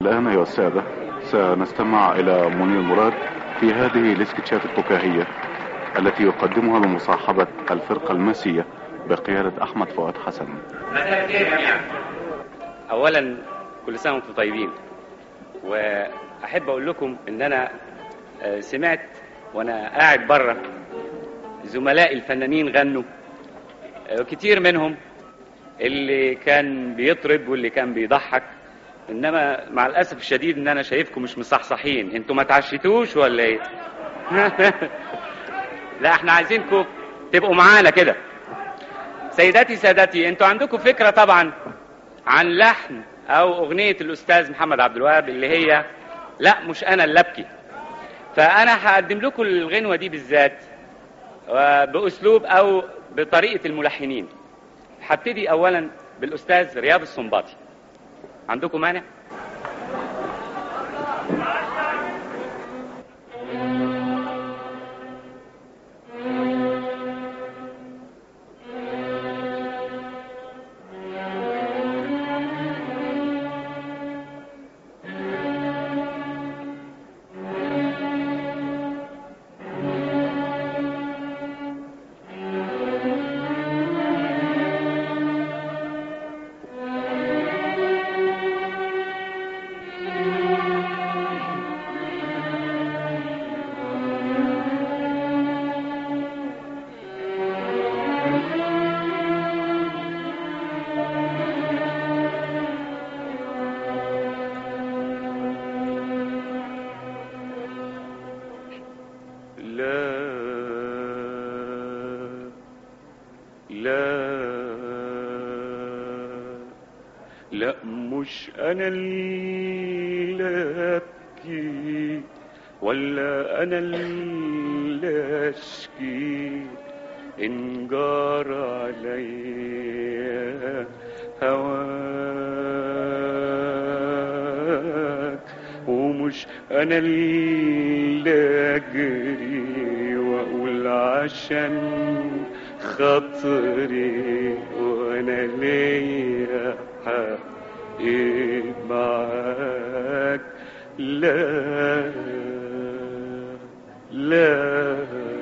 الآن أيها السادة سنستمع إلى منير مراد في هذه الاسكتشات الفكاهية التي يقدمها بمصاحبة الفرقة الماسية بقيادة أحمد فؤاد حسن مساء الخير جميعا اولا كل سنه وانتم طيبين واحب اقول لكم ان انا آه، سمعت وانا قاعد بره زملائي الفنانين غنوا آه، كتير منهم اللي كان بيطرب واللي كان بيضحك انما مع الاسف الشديد ان انا شايفكم مش مصحصحين انتوا ما تعشتوش ولا ايه لا احنا عايزينكم تبقوا معانا كده سيداتي سادتي انتوا عندكم فكره طبعا عن لحن او اغنيه الاستاذ محمد عبد الوهاب اللي هي لا مش انا اللي ابكي فانا هقدم لكم الغنوه دي بالذات آه، باسلوب او بطريقه الملحنين هبتدي اولا بالاستاذ رياض السنباطي عندكم مانع لا لا مش انا اللي ابكي ولا انا اللي اشكي ان جار عليا هواك ومش انا اللي اجري واقول عشان خاطري وانا ليا حق معاك لا لا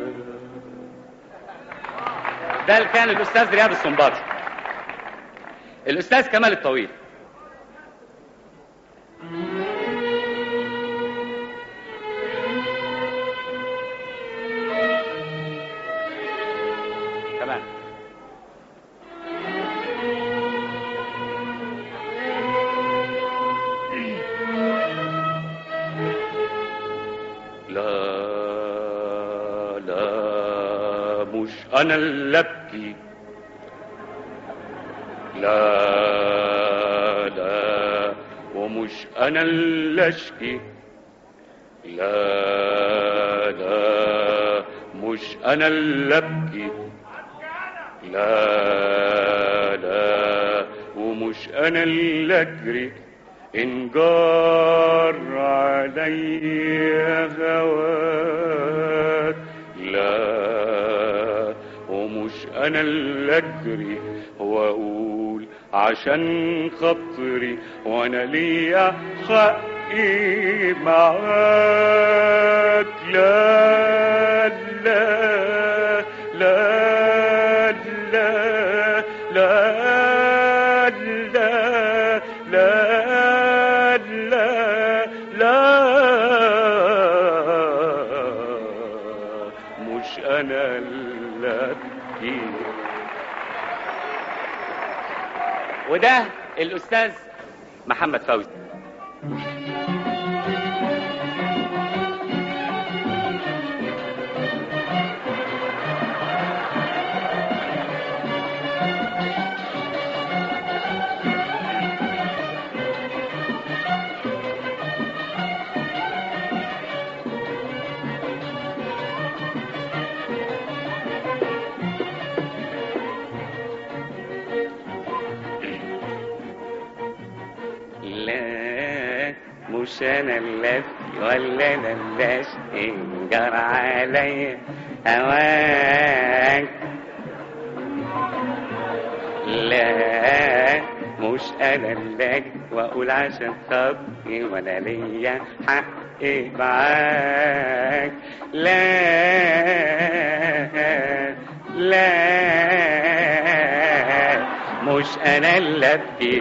ده اللي كان الاستاذ رياض السنباطي الاستاذ كمال الطويل كمان لا لا مش انا اللي ابكي لا لا ومش انا اللي اشكي لا لا مش انا اللي ابكي لا لا ومش انا اللي اجري ان جار عليا هواك لا ومش انا اللي اجري واقول عشان خاطري وانا ليا حقي معاك لا لا لا لا لا لا لا لا لا مش انا اللي ابكي وده الاستاذ محمد فوزي لا مش انا اللي أبكي ولا انا اللي اشكي جرى عليا هواك لا مش انا اللي أجي واقول عشان خاطري ولا ليا حق معاك لا لا مش انا اللي ابكي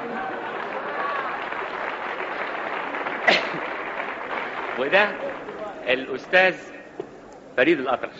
وده الاستاذ فريد الاطرش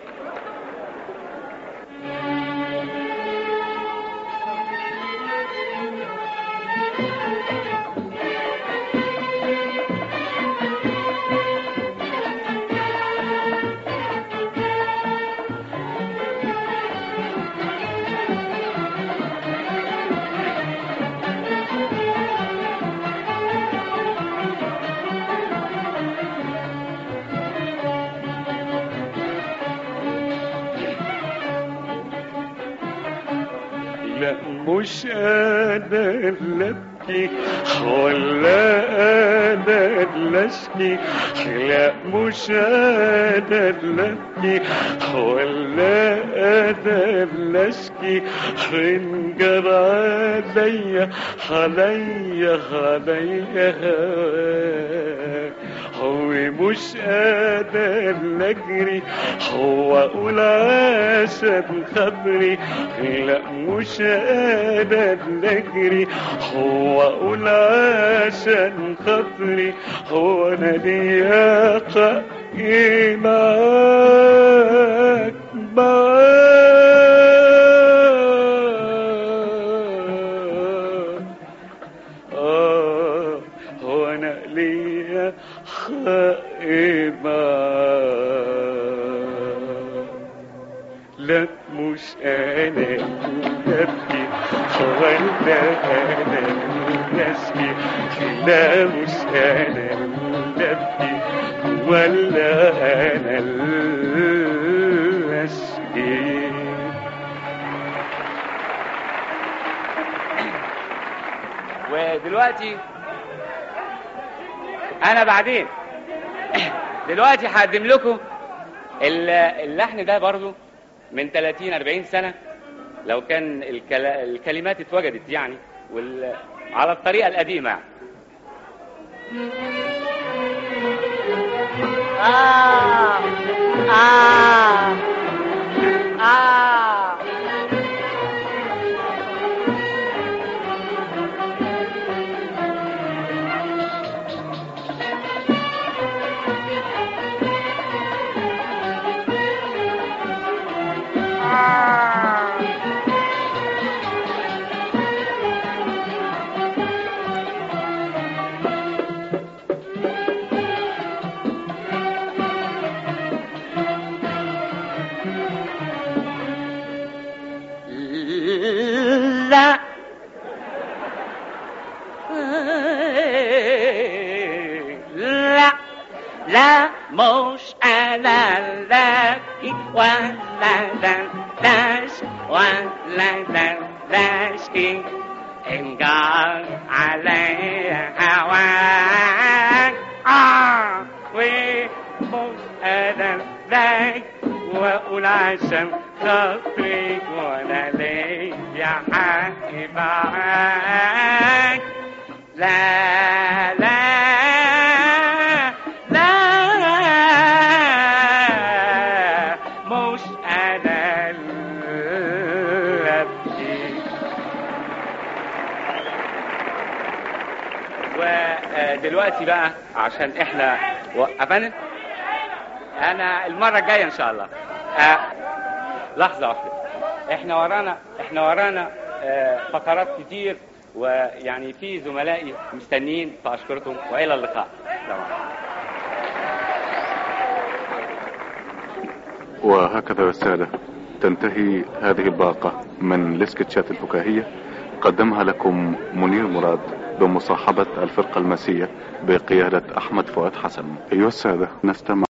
لا مش انا اللي ابكي ولا انا اللي اشكي لا مش انا اللي ابكي ولا انا اللي اشكي انجر عليا عليا عليا هواك هو مش انا اللي اجري هو اقول عشان خبري لا مش انا اللي اجري هو اقول عشان خاطري هو انا ليا حق معاك معاك آه هو أنا ليا حق معاك لا مش أنا اللي أبكي ولا أنا اللي أشكي لا مش أنا اللي أبكي ولا أنا اللي أشكي ودلوقتي انا بعدين دلوقتي هقدم لكم ال- اللحن ده برضو من 30 40 سنه لو كان الكلا- الكلمات اتوجدت يعني وال... على الطريقه القديمه يعني. آه آه آه لا لا لا مش انا لك ولا داش ولا داشكي ان قال علي هواك اه ومش انا لك واقول عشان خاطرك وانا ليا حق معاك لا لا لا مش انا اللي ابكي ودلوقتي بقى عشان احنا وقفنا انا المره الجايه ان شاء الله آه لحظه واحده احنا ورانا احنا ورانا آه فقرات كتير ويعني في زملائي مستنيين فاشكركم والى اللقاء سلام عليكم. وهكذا يا السادة تنتهي هذه الباقة من الاسكتشات الفكاهية قدمها لكم منير مراد بمصاحبة الفرقة المسية بقيادة أحمد فؤاد حسن أيها السادة نستمع